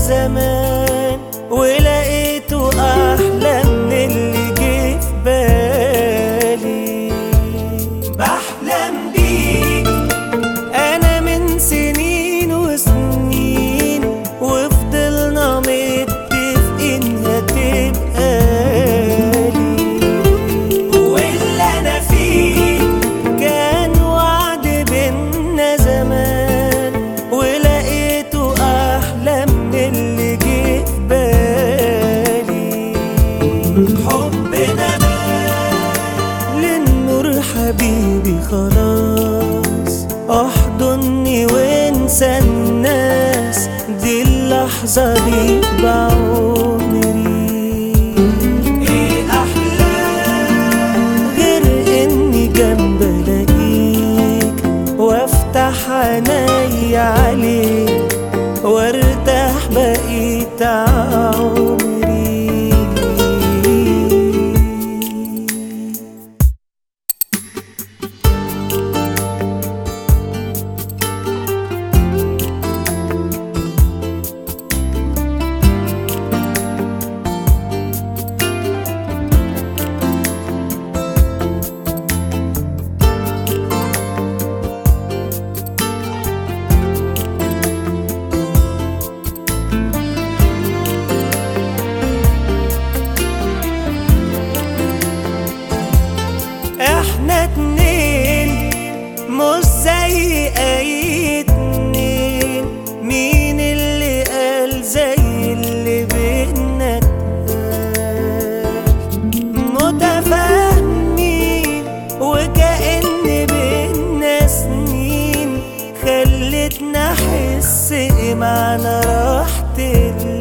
زمان ولقيته أحلى من اللي جه في بالي بحلم بيك أنا من سنين وسنين وفضلنا متفقين هتبقى لي واللي أنا فيه كان وعد بينا زمان ولقيته أحلى من اللي جه في بالي حبنا للنور حبيبي خلاص احضني وانسى الناس دي اللحظة دي بعمري ايه احلى غير اني جنب الاقيك وافتح عيني عليك وارتاح بقيت عمري احنا اتنين مش زي اي اتنين مين اللي قال زي اللي بينا اتقال؟ متفاهمين وكأن بينا سنين خلتنا احس معنى راحة